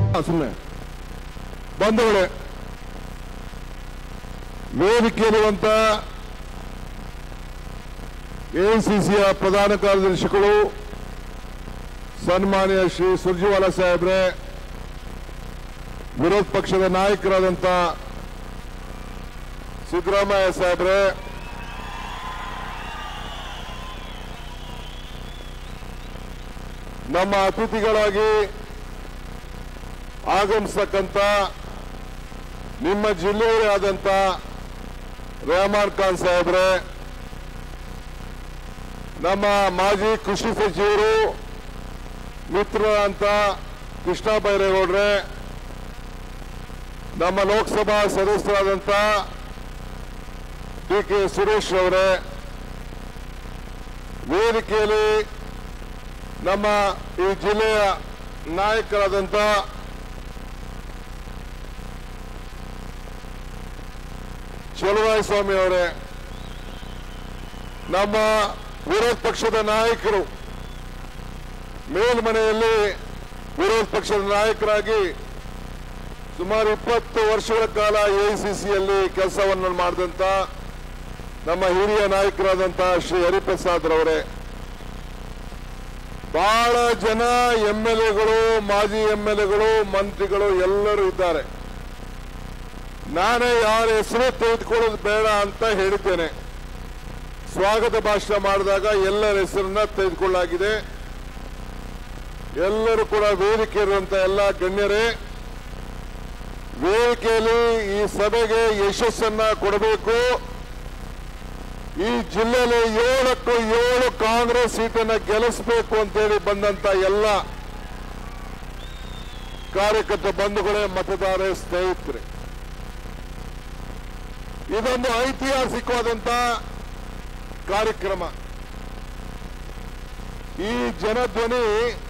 ಸುಮ್ಮನೆ ಬಂಧುಗಳೇ ವೇದಿಕೆಯಲ್ಲಿರುವಂತ ಎಐಸಿಸಿಯ ಪ್ರಧಾನ ಕಾರ್ಯದರ್ಶಿಗಳು ಸನ್ಮಾನ್ಯ ಶ್ರೀ ಸುರ್ಜಿವಾಲ ಸಾಹೇಬ್ರೆ ವಿರೋಧ ಪಕ್ಷದ ನಾಯಕರಾದಂಥ ಸಿದ್ದರಾಮಯ್ಯ ಸಾಹೇಬ್ರೆ ನಮ್ಮ ಅತಿಥಿಗಳಾಗಿ ಆಗಮಿಸ್ತಕ್ಕಂಥ ನಿಮ್ಮ ಜಿಲ್ಲೆಯವರೇ ಆದಂಥ ರೆಹಮಾನ್ ಖಾನ್ ಸಾಹೇಬ್ರೆ ನಮ್ಮ ಮಾಜಿ ಕೃಷಿ ಸಚಿವರು ಮಿತ್ರರಂತ ಕೃಷ್ಣ ಬೈರೇಗೌಡ್ರೆ ನಮ್ಮ ಲೋಕಸಭಾ ಸದಸ್ಯರಾದಂಥ ಡಿ ಕೆ ಸುರೇಶ್ ಅವರೇ ವೇದಿಕೆಯಲ್ಲಿ ನಮ್ಮ ಈ ಜಿಲ್ಲೆಯ ನಾಯಕರಾದಂಥ ಚಲುವಾಯ ಸ್ವಾಮಿ ಅವರೇ ನಮ್ಮ ವಿರೋಧ ಪಕ್ಷದ ನಾಯಕರು ಮೇಲ್ಮನೆಯಲ್ಲಿ ವಿರೋಧ ಪಕ್ಷದ ನಾಯಕರಾಗಿ ಸುಮಾರು ಇಪ್ಪತ್ತು ವರ್ಷಗಳ ಕಾಲ ಎಐಸಿಸಿಯಲ್ಲಿ ಕೆಲಸವನ್ನು ಮಾಡಿದಂತ ನಮ್ಮ ಹಿರಿಯ ನಾಯಕರಾದಂಥ ಶ್ರೀ ಹರಿಪ್ರಸಾದ್ ರವರೇ ಬಹಳ ಜನ ಎಂ ಎಲ್ ಎಗಳು ಮಾಜಿ ಎಂ ಎಲ್ ಎಗಳು ಮಂತ್ರಿಗಳು ಎಲ್ಲರೂ ಇದ್ದಾರೆ ನಾನೇ ಯಾರ ಹೆಸರು ತೆಗೆದುಕೊಳ್ಳೋದು ಬೇಡ ಅಂತ ಹೇಳಿದ್ದೇನೆ ಸ್ವಾಗತ ಭಾಷಣ ಮಾಡಿದಾಗ ಎಲ್ಲರ ಹೆಸರನ್ನ ತೆಗೆದುಕೊಳ್ಳಲಾಗಿದೆ ಎಲ್ಲರೂ ಕೂಡ ವೇದಿಕೆ ಇರುವಂತ ಎಲ್ಲ ಗಣ್ಯರೇ ವೇದಿಕೆಯಲ್ಲಿ ಈ ಸಭೆಗೆ ಯಶಸ್ಸನ್ನ ಕೊಡಬೇಕು ಈ ಜಿಲ್ಲೆಯಲ್ಲಿ ಏಳಕ್ಕೂ ಏಳು ಕಾಂಗ್ರೆಸ್ ಸೀಟನ್ನ ಗೆಲ್ಲಿಸಬೇಕು ಅಂತೇಳಿ ಬಂದಂತ ಎಲ್ಲ ಕಾರ್ಯಕರ್ತ ಬಂಧುಗಳೇ ಮತದಾರ ಸ್ನೇಹಿತರೆ ಇದೊಂದು ಐತಿಹಾಸಿಕವಾದಂತ ಕಾರ್ಯಕ್ರಮ ಈ ಜನಧ್ವನಿ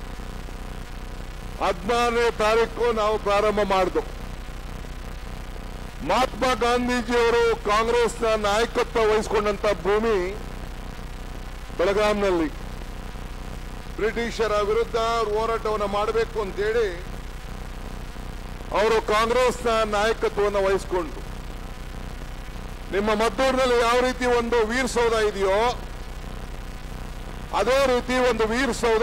ಹದಿನಾರನೇ ತಾರೀಕು ನಾವು ಪ್ರಾರಂಭ ಮಾಡಿದ್ವು ಮಹಾತ್ಮ ಗಾಂಧೀಜಿಯವರು ಕಾಂಗ್ರೆಸ್ನ ನಾಯಕತ್ವ ವಹಿಸಿಕೊಂಡಂತ ಭೂಮಿ ಬೆಳಗಾಂನಲ್ಲಿ ಬ್ರಿಟಿಷರ ವಿರುದ್ಧ ಹೋರಾಟವನ್ನು ಮಾಡಬೇಕು ಅಂತೇಳಿ ಅವರು ಕಾಂಗ್ರೆಸ್ನ ನಾಯಕತ್ವವನ್ನು ವಹಿಸಿಕೊಂಡ್ರು ನಿಮ್ಮ ಮದ್ದೂರಿನಲ್ಲಿ ಯಾವ ರೀತಿ ಒಂದು ವೀರ್ ಸೌಧ ಇದೆಯೋ ಅದೇ ರೀತಿ ಒಂದು ವೀರ್ ಸೌಧ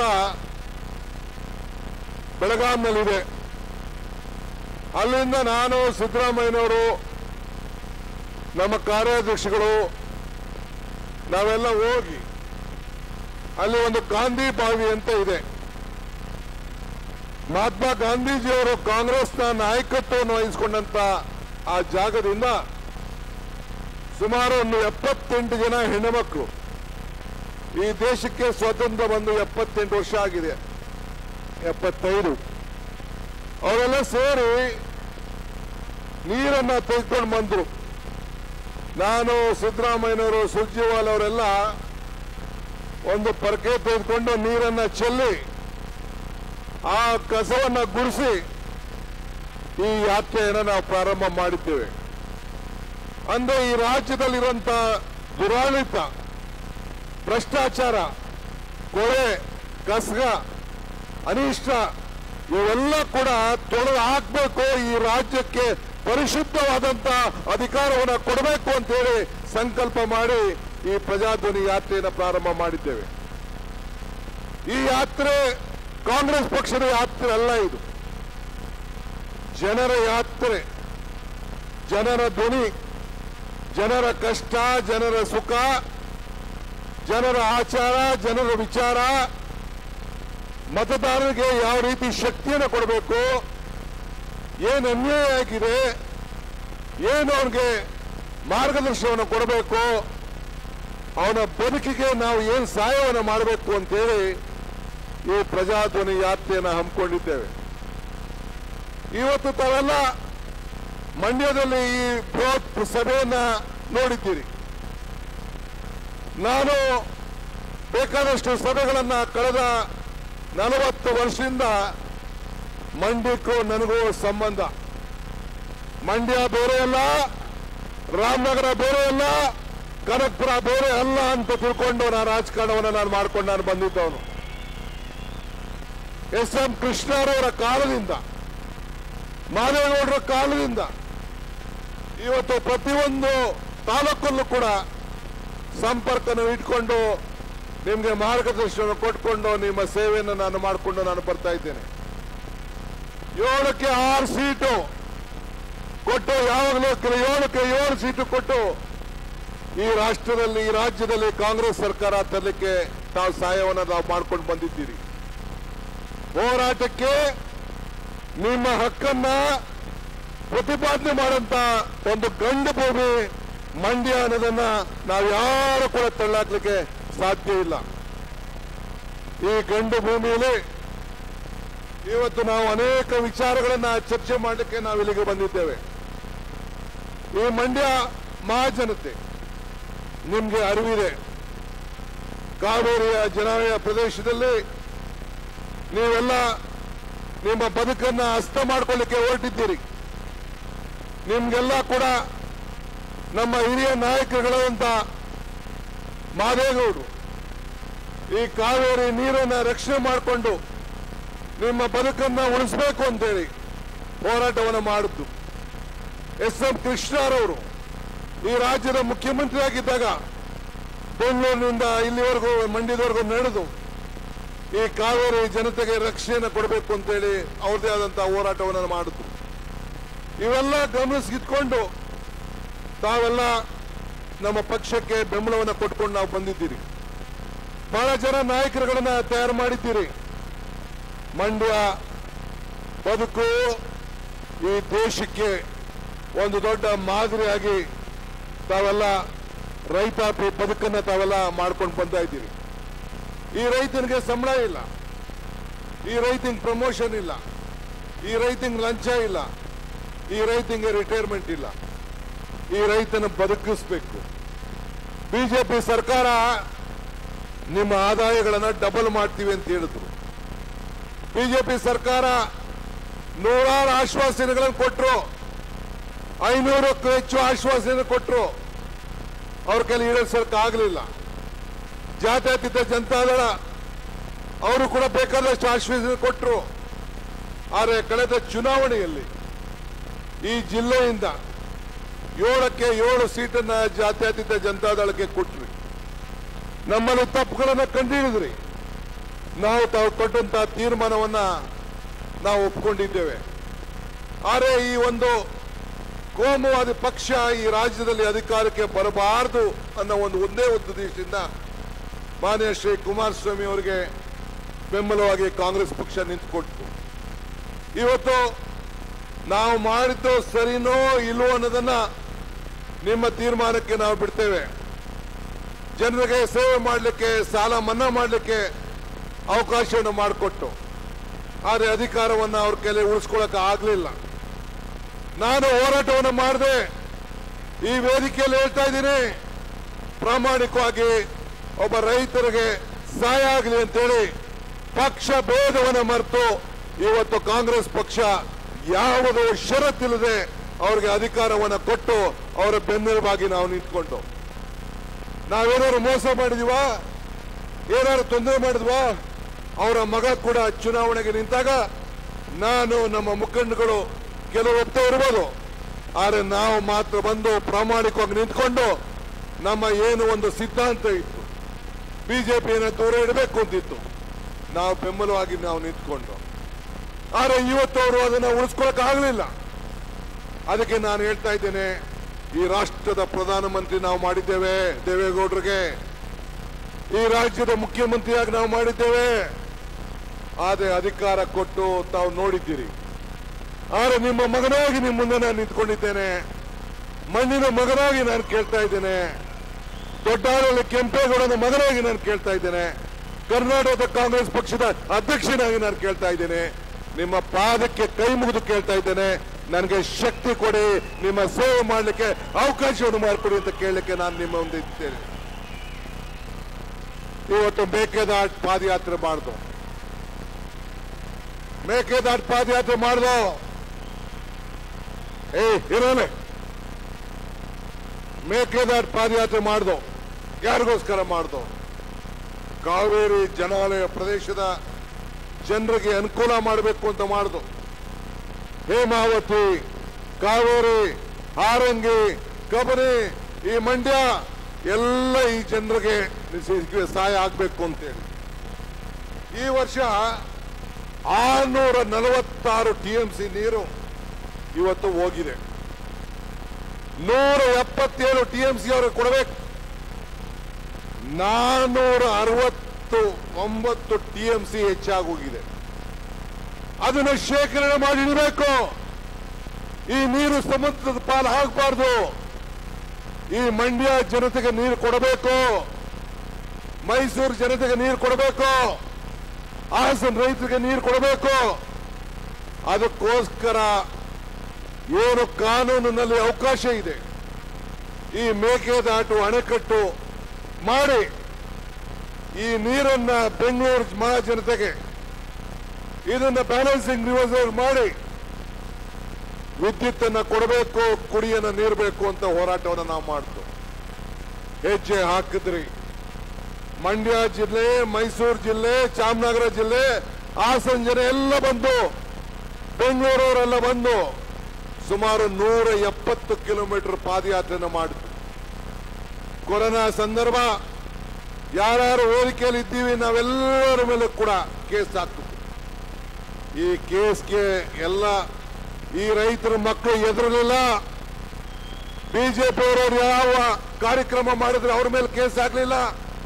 ಬೆಳಗಾಂನಲ್ಲಿದೆ ಅಲ್ಲಿಂದ ನಾನು ಸಿದ್ದರಾಮಯ್ಯನವರು ನಮ್ಮ ಕಾರ್ಯಾಧ್ಯಕ್ಷಗಳು ನಾವೆಲ್ಲ ಹೋಗಿ ಅಲ್ಲಿ ಒಂದು ಗಾಂಧಿ ಬಾವಿ ಅಂತ ಇದೆ ಮಹಾತ್ಮ ಗಾಂಧೀಜಿಯವರು ಕಾಂಗ್ರೆಸ್ನ ನಾಯಕತ್ವವನ್ನು ವಹಿಸಿಕೊಂಡಂತ ಆ ಜಾಗದಿಂದ ಸುಮಾರು ಒಂದು ಎಪ್ಪತ್ತೆಂಟು ಜನ ಹೆಣ್ಣುಮಕ್ಕಳು ಈ ದೇಶಕ್ಕೆ ಸ್ವಾತಂತ್ರ್ಯ ಬಂದು ಎಪ್ಪತ್ತೆಂಟು ವರ್ಷ ಆಗಿದೆ ಎಪ್ಪತ್ತೈದು ಅವರೆಲ್ಲ ಸೇರಿ ನೀರನ್ನ ತೆಗೆದುಕೊಂಡು ಬಂದ್ರು ನಾನು ಸಿದ್ದರಾಮಯ್ಯನವರು ಸುರ್ಜಿವಾಲ್ ಅವರೆಲ್ಲ ಒಂದು ಪರಕೆ ತೆಗೆದುಕೊಂಡು ನೀರನ್ನ ಚೆಲ್ಲಿ ಆ ಕಸವನ್ನ ಗುಡಿಸಿ ಈ ಯಾತ್ರೆಯನ್ನು ನಾವು ಪ್ರಾರಂಭ ಮಾಡಿದ್ದೇವೆ ಅಂದ್ರೆ ಈ ರಾಜ್ಯದಲ್ಲಿರುವಂತ ದುರಾಡಳಿತ ಭ್ರಷ್ಟಾಚಾರ ಕೊಳೆ ಕಸಗ ಅನಿಷ್ಟ ಇವೆಲ್ಲ ಕೂಡ ತೊಳೆದು ಹಾಕ್ಬೇಕು ಈ ರಾಜ್ಯಕ್ಕೆ ಪರಿಶುದ್ಧವಾದಂತ ಅಧಿಕಾರವನ್ನು ಕೊಡಬೇಕು ಅಂತ ಹೇಳಿ ಸಂಕಲ್ಪ ಮಾಡಿ ಈ ಪ್ರಜಾಧ್ವನಿ ಯಾತ್ರೆಯನ್ನು ಪ್ರಾರಂಭ ಮಾಡಿದ್ದೇವೆ ಈ ಯಾತ್ರೆ ಕಾಂಗ್ರೆಸ್ ಪಕ್ಷದ ಯಾತ್ರೆ ಅಲ್ಲ ಇದು ಜನರ ಯಾತ್ರೆ ಜನರ ಧ್ವನಿ ಜನರ ಕಷ್ಟ ಜನರ ಸುಖ ಜನರ ಆಚಾರ ಜನರ ವಿಚಾರ ಮತದಾರರಿಗೆ ಯಾವ ರೀತಿ ಶಕ್ತಿಯನ್ನು ಕೊಡಬೇಕು ಏನು ಅನ್ಯಾಯ ಆಗಿದೆ ಏನು ಅವನಿಗೆ ಮಾರ್ಗದರ್ಶನವನ್ನು ಕೊಡಬೇಕು ಅವನ ಬದುಕಿಗೆ ನಾವು ಏನು ಸಹಾಯವನ್ನು ಮಾಡಬೇಕು ಅಂತೇಳಿ ಈ ಪ್ರಜಾಧ್ವನಿ ಯಾತ್ರೆಯನ್ನು ಹಮ್ಮಿಕೊಂಡಿದ್ದೇವೆ ಇವತ್ತು ತಾವೆಲ್ಲ ಮಂಡ್ಯದಲ್ಲಿ ಈ ಬೃಹತ್ ಸಭೆಯನ್ನ ನೋಡಿದ್ದೀರಿ ನಾನು ಬೇಕಾದಷ್ಟು ಸಭೆಗಳನ್ನ ಕಳೆದ ನಲವತ್ತು ವರ್ಷದಿಂದ ಮಂಡ್ಯಕ್ಕೂ ನನಗೂ ಸಂಬಂಧ ಮಂಡ್ಯ ಬೇರೆ ಅಲ್ಲ ರಾಮನಗರ ಬೇರೆ ಅಲ್ಲ ಕನಕಪುರ ಬೇರೆ ಅಲ್ಲ ಅಂತ ತಿಳ್ಕೊಂಡು ನಾನು ರಾಜಕಾರಣವನ್ನು ನಾನು ಮಾಡ್ಕೊಂಡು ನಾನು ಬಂದಿದ್ದವನು ಎಸ್ ಎಂ ಕೃಷ್ಣರವರ ಕಾಲದಿಂದ ಮಾದೇಗೌಡರ ಕಾಲದಿಂದ ಇವತ್ತು ಪ್ರತಿಯೊಂದು ತಾಲೂಕಲ್ಲೂ ಕೂಡ ಸಂಪರ್ಕನ ಇಟ್ಕೊಂಡು ನಿಮಗೆ ಮಾರ್ಗದರ್ಶನ ಕೊಟ್ಕೊಂಡು ನಿಮ್ಮ ಸೇವೆಯನ್ನು ನಾನು ಮಾಡಿಕೊಂಡು ನಾನು ಬರ್ತಾ ಇದ್ದೇನೆ ಏಳಕ್ಕೆ ಆರು ಸೀಟು ಕೊಟ್ಟು ಯಾವಾಗಲೂ ಕೆಲ- ಏಳಕ್ಕೆ ಏಳು ಸೀಟು ಕೊಟ್ಟು ಈ ರಾಷ್ಟ್ರದಲ್ಲಿ ಈ ರಾಜ್ಯದಲ್ಲಿ ಕಾಂಗ್ರೆಸ್ ಸರ್ಕಾರ ತರಲಿಕ್ಕೆ ತಾವು ಸಹಾಯವನ್ನು ನಾವು ಮಾಡ್ಕೊಂಡು ಬಂದಿದ್ದೀರಿ ಹೋರಾಟಕ್ಕೆ ನಿಮ್ಮ ಹಕ್ಕನ್ನ ಪ್ರತಿಪಾದನೆ ಮಾಡಂತ ಒಂದು ಗಂಡು ಭೂಮಿ ಮಂಡ್ಯ ಅನ್ನೋದನ್ನ ನಾವು ಯಾರು ಕೂಡ ತಳ್ಳಾಕ್ಲಿಕ್ಕೆ ಸಾಧ್ಯ ಇಲ್ಲ ಈ ಗಂಡು ಭೂಮಿಯಲ್ಲಿ ಇವತ್ತು ನಾವು ಅನೇಕ ವಿಚಾರಗಳನ್ನ ಚರ್ಚೆ ಮಾಡಲಿಕ್ಕೆ ನಾವು ಇಲ್ಲಿಗೆ ಬಂದಿದ್ದೇವೆ ಈ ಮಂಡ್ಯ ಮಹಾಜನತೆ ನಿಮ್ಗೆ ಅರಿವಿದೆ ಕಾವೇರಿಯ ಜನಾಲಯ ಪ್ರದೇಶದಲ್ಲಿ ನೀವೆಲ್ಲ ನಿಮ್ಮ ಬದುಕನ್ನ ಹಸ್ತ ಮಾಡ್ಕೊಳ್ಳಿಕ್ಕೆ ಹೊರಟಿದ್ದೀರಿ ನಿಮ್ಗೆಲ್ಲ ಕೂಡ ನಮ್ಮ ಹಿರಿಯ ನಾಯಕರುಗಳಾದಂತ ಮಾದೇಗೌಡರು ಈ ಕಾವೇರಿ ನೀರನ್ನ ರಕ್ಷಣೆ ಮಾಡಿಕೊಂಡು ನಿಮ್ಮ ಬದುಕನ್ನ ಉಳಿಸಬೇಕು ಅಂತೇಳಿ ಹೋರಾಟವನ್ನು ಮಾಡಿದ್ದು ಎಸ್ ಎಂ ಕೃಷ್ಣರವರು ಈ ರಾಜ್ಯದ ಮುಖ್ಯಮಂತ್ರಿ ಆಗಿದ್ದಾಗ ಬೆಂಗಳೂರಿನಿಂದ ಇಲ್ಲಿವರೆಗೂ ಮಂಡ್ಯದವರೆಗೂ ನಡೆದು ಈ ಕಾವೇರಿ ಜನತೆಗೆ ರಕ್ಷಣೆಯನ್ನು ಕೊಡಬೇಕು ಅಂತೇಳಿ ಅವ್ರದೇ ಆದಂತಹ ಹೋರಾಟವನ್ನು ಮಾಡಿದ್ರು ಇವೆಲ್ಲ ಗಮನಿಸಿಟ್ಕೊಂಡು ತಾವೆಲ್ಲ ನಮ್ಮ ಪಕ್ಷಕ್ಕೆ ಬೆಂಬಲವನ್ನು ಕೊಟ್ಕೊಂಡು ನಾವು ಬಂದಿದ್ದೀರಿ ಬಹಳ ಜನ ನಾಯಕರುಗಳನ್ನ ತಯಾರು ಮಾಡಿದ್ದೀರಿ ಮಂಡ್ಯ ಬದುಕು ಈ ದೇಶಕ್ಕೆ ಒಂದು ದೊಡ್ಡ ಮಾದರಿಯಾಗಿ ತಾವೆಲ್ಲ ರೈತಾಪಿ ಬದುಕನ್ನ ತಾವೆಲ್ಲ ಮಾಡ್ಕೊಂಡು ಬಂತಾ ಇದ್ದೀರಿ ಈ ರೈತನಿಗೆ ಸಂಬಳ ಇಲ್ಲ ಈ ರೈತಂಗೆ ಪ್ರಮೋಷನ್ ಇಲ್ಲ ಈ ರೈತಂಗೆ ಲಂಚ ಇಲ್ಲ ಈ ರೈತಂಗೆ ರಿಟೈರ್ಮೆಂಟ್ ಇಲ್ಲ ಈ ರೈತನ ಬದುಕಿಸ್ಬೇಕು ಬಿಜೆಪಿ ಸರ್ಕಾರ ನಿಮ್ಮ ಆದಾಯಗಳನ್ನ ಡಬಲ್ ಮಾಡ್ತೀವಿ ಅಂತ ಹೇಳಿದ್ರು ಬಿಜೆಪಿ ಸರ್ಕಾರ ನೂರಾರು ಆಶ್ವಾಸನೆಗಳನ್ನು ಕೊಟ್ಟರು ಐನೂರಕ್ಕೂ ಹೆಚ್ಚು ಆಶ್ವಾಸನೆ ಕೊಟ್ಟರು ಅವ್ರ ಕೈಲಿ ಈಡೇರಿಸೋಕೆ ಆಗಲಿಲ್ಲ ಜಾತ್ಯತೀತ ಜನತಾದಳ ಅವರು ಕೂಡ ಬೇಕಾದಷ್ಟು ಆಶ್ವಾಸನೆ ಕೊಟ್ಟರು ಆದರೆ ಕಳೆದ ಚುನಾವಣೆಯಲ್ಲಿ ಈ ಜಿಲ್ಲೆಯಿಂದ ಏಳಕ್ಕೆ ಏಳು ಸೀಟನ್ನ ಜಾತ್ಯತೀತ ಜನತಾದಳಕ್ಕೆ ಕೊಟ್ರಿ ನಮ್ಮಲ್ಲಿ ತಪ್ಪುಗಳನ್ನ ಕಂಡುಹಿಡಿದ್ರಿ ನಾವು ತಾವು ಕೊಟ್ಟಂತ ತೀರ್ಮಾನವನ್ನ ನಾವು ಒಪ್ಕೊಂಡಿದ್ದೇವೆ ಆದರೆ ಈ ಒಂದು ಕೋಮುವಾದಿ ಪಕ್ಷ ಈ ರಾಜ್ಯದಲ್ಲಿ ಅಧಿಕಾರಕ್ಕೆ ಬರಬಾರದು ಅನ್ನೋ ಒಂದು ಒಂದೇ ಒಂದು ಉದ್ದೇಶದಿಂದ ಮಾನ್ಯ ಶ್ರೀ ಕುಮಾರಸ್ವಾಮಿ ಅವರಿಗೆ ಬೆಂಬಲವಾಗಿ ಕಾಂಗ್ರೆಸ್ ಪಕ್ಷ ನಿಂತುಕೊಟ್ಟು ಇವತ್ತು ನಾವು ಮಾಡಿದ್ದು ಸರಿನೋ ಇಲ್ವೋ ಅನ್ನೋದನ್ನ ನಿಮ್ಮ ತೀರ್ಮಾನಕ್ಕೆ ನಾವು ಬಿಡ್ತೇವೆ ಜನರಿಗೆ ಸೇವೆ ಮಾಡಲಿಕ್ಕೆ ಸಾಲ ಮನ್ನಾ ಮಾಡಲಿಕ್ಕೆ ಅವಕಾಶವನ್ನು ಮಾಡಿಕೊಟ್ಟು ಆದರೆ ಅಧಿಕಾರವನ್ನು ಅವ್ರ ಕೈಲಿ ಉಳಿಸ್ಕೊಳ್ಳೋಕೆ ಆಗಲಿಲ್ಲ ನಾನು ಹೋರಾಟವನ್ನು ಮಾಡಿದೆ ಈ ವೇದಿಕೆಯಲ್ಲಿ ಹೇಳ್ತಾ ಇದ್ದೀನಿ ಪ್ರಾಮಾಣಿಕವಾಗಿ ಒಬ್ಬ ರೈತರಿಗೆ ಸಹಾಯ ಆಗಲಿ ಅಂತೇಳಿ ಪಕ್ಷ ಭೇದವನ್ನು ಮರೆತು ಇವತ್ತು ಕಾಂಗ್ರೆಸ್ ಪಕ್ಷ ಯಾವುದೋ ಷರತ್ತಿಲ್ಲದೆ ಅವ್ರಿಗೆ ಅಧಿಕಾರವನ್ನು ಕೊಟ್ಟು ಅವರ ಬೆನ್ನೆಲುಬಾಗಿ ನಾವು ನಿಂತ್ಕೊಂಡು ನಾವೇನಾದ್ರು ಮೋಸ ಮಾಡಿದೀವಾ ಏನಾದ್ರು ತೊಂದರೆ ಮಾಡಿದ್ವಾ ಅವರ ಮಗ ಕೂಡ ಚುನಾವಣೆಗೆ ನಿಂತಾಗ ನಾನು ನಮ್ಮ ಮುಖಂಡಗಳು ಕೆಲವು ಒಪ್ತಾ ಇರ್ಬೋದು ಆದರೆ ನಾವು ಮಾತ್ರ ಬಂದು ಪ್ರಾಮಾಣಿಕವಾಗಿ ನಿಂತ್ಕೊಂಡು ನಮ್ಮ ಏನು ಒಂದು ಸಿದ್ಧಾಂತ ಇತ್ತು ಬಿಜೆಪಿಯನ್ನು ದೂರ ಇಡಬೇಕು ಅಂತಿತ್ತು ನಾವು ಬೆಂಬಲವಾಗಿ ನಾವು ನಿಂತ್ಕೊಂಡು ಆದರೆ ಇವತ್ತು ಅವರು ಅದನ್ನು ಉಳಿಸ್ಕೊಳಕ್ ಆಗಲಿಲ್ಲ ಅದಕ್ಕೆ ನಾನು ಹೇಳ್ತಾ ಇದ್ದೇನೆ ಈ ರಾಷ್ಟ್ರದ ಪ್ರಧಾನಮಂತ್ರಿ ನಾವು ಮಾಡಿದ್ದೇವೆ ದೇವೇಗೌಡರಿಗೆ ಈ ರಾಜ್ಯದ ಮುಖ್ಯಮಂತ್ರಿಯಾಗಿ ನಾವು ಮಾಡಿದ್ದೇವೆ ಆದರೆ ಅಧಿಕಾರ ಕೊಟ್ಟು ತಾವು ನೋಡಿದ್ದೀರಿ ಆದರೆ ನಿಮ್ಮ ಮಗನಾಗಿ ನಿಮ್ಮ ಮುಂದೆ ನಾನು ನಿಂತ್ಕೊಂಡಿದ್ದೇನೆ ಮಣ್ಣಿನ ಮಗನಾಗಿ ನಾನು ಕೇಳ್ತಾ ಇದ್ದೇನೆ ದೊಡ್ಡಾರಲ್ಲಿ ಕೆಂಪೇಗೌಡನ ಮಗನಾಗಿ ನಾನು ಕೇಳ್ತಾ ಇದ್ದೇನೆ ಕರ್ನಾಟಕದ ಕಾಂಗ್ರೆಸ್ ಪಕ್ಷದ ಅಧ್ಯಕ್ಷನಾಗಿ ನಾನು ಕೇಳ್ತಾ ಇದ್ದೇನೆ ನಿಮ್ಮ ಪಾದಕ್ಕೆ ಕೈ ಮುಗಿದು ಕೇಳ್ತಾ ಇದ್ದೇನೆ ನನಗೆ ಶಕ್ತಿ ಕೊಡಿ ನಿಮ್ಮ ಸೇವೆ ಮಾಡಲಿಕ್ಕೆ ಅವಕಾಶವನ್ನು ಮಾಡಿಕೊಡಿ ಅಂತ ಕೇಳಲಿಕ್ಕೆ ನಾನು ನಿಮ್ಮ ಮುಂದೆ ಇದ್ದೇನೆ ಇವತ್ತು ಮೇಕೆದಾಟ್ ಪಾದಯಾತ್ರೆ ಮಾಡ್ದು ಮೇಕೆದಾಟ್ ಪಾದಯಾತ್ರೆ ಮಾಡ್ದು ಏ ಇರೋನೆ ಮೇಕೆದಾಟ್ ಪಾದಯಾತ್ರೆ ಮಾಡ್ದು ಯಾರಿಗೋಸ್ಕರ ಮಾಡ್ದು ಕಾವೇರಿ ಜನಾಲಯ ಪ್ರದೇಶದ ಜನರಿಗೆ ಅನುಕೂಲ ಮಾಡಬೇಕು ಅಂತ ಮಾಡ್ದು ಹೇಮಾವತಿ ಕಾವೇರಿ ಹಾರಂಗಿ ಕಬನಿ ಈ ಮಂಡ್ಯ ಎಲ್ಲ ಈ ಜನರಿಗೆ ಸಹಾಯ ಆಗಬೇಕು ಅಂತೇಳಿ ಈ ವರ್ಷ ಆರ್ನೂರ ನಲವತ್ತಾರು ಟಿ ಎಂ ಸಿ ನೀರು ಇವತ್ತು ಹೋಗಿದೆ ನೂರ ಎಪ್ಪತ್ತೇಳು ಟಿ ಎಂ ಸಿ ಅವ್ರಿಗೆ ಕೊಡಬೇಕು ನಾನ್ನೂರ ಅರವತ್ತು ಒಂಬತ್ತು ಟಿ ಎಂ ಸಿ ಹೆಚ್ಚಾಗಿ ಹೋಗಿದೆ ಅದನ್ನು ಶೇಖರಣೆ ಮಾಡಿ ಇಡಬೇಕು ಈ ನೀರು ಸಮುದ್ರದ ಪಾಲು ಆಗಬಾರ್ದು ಈ ಮಂಡ್ಯ ಜನತೆಗೆ ನೀರು ಕೊಡಬೇಕು ಮೈಸೂರು ಜನತೆಗೆ ನೀರು ಕೊಡಬೇಕು ಹಾಸನ ರೈತರಿಗೆ ನೀರು ಕೊಡಬೇಕು ಅದಕ್ಕೋಸ್ಕರ ಏನು ಕಾನೂನಿನಲ್ಲಿ ಅವಕಾಶ ಇದೆ ಈ ಮೇಕೆದಾಟು ಅಣೆಕಟ್ಟು ಮಾಡಿ ಈ ನೀರನ್ನ ಬೆಂಗಳೂರು ಮಹಾಜನತೆಗೆ ಇದನ್ನ ಬ್ಯಾಲೆನ್ಸಿಂಗ್ ರಿವರ್ಸಲ್ ಮಾಡಿ ವಿದ್ಯುತ್ತನ್ನ ಕೊಡಬೇಕು ಕುಡಿಯನ್ನ ನೀರು ಬೇಕು ಅಂತ ಹೋರಾಟವನ್ನು ನಾವು ಮಾಡ್ತು ಹೆಜ್ಜೆ ಹಾಕಿದ್ರಿ ಮಂಡ್ಯ ಜಿಲ್ಲೆ ಮೈಸೂರು ಜಿಲ್ಲೆ ಚಾಮನಗರ ಜಿಲ್ಲೆ ಹಾಸನ ಜನ ಎಲ್ಲ ಬಂದು ಬೆಂಗಳೂರವರೆಲ್ಲ ಬಂದು ಸುಮಾರು ನೂರ ಎಪ್ಪತ್ತು ಕಿಲೋಮೀಟರ್ ಪಾದಯಾತ್ರೆನ ಮಾಡಿದ್ರು ಕೊರೋನಾ ಸಂದರ್ಭ ಯಾರ್ಯಾರು ಹೋಲಿಕೆಯಲ್ಲಿ ಇದ್ದೀವಿ ನಾವೆಲ್ಲರ ಮೇಲೆ ಕೂಡ ಕೇಸ್ ಹಾಕ್ತಿದ್ವಿ ಈ ಕೇಸ್ಗೆ ಎಲ್ಲ ಈ ರೈತರ ಮಕ್ಕಳು ಎದುರಲಿಲ್ಲ ಬಿಜೆಪಿ ಅವರವ್ರು ಯಾವ ಕಾರ್ಯಕ್ರಮ ಮಾಡಿದ್ರೆ ಅವ್ರ ಮೇಲೆ ಕೇಸ್ ಹಾಕ್ಲಿಲ್ಲ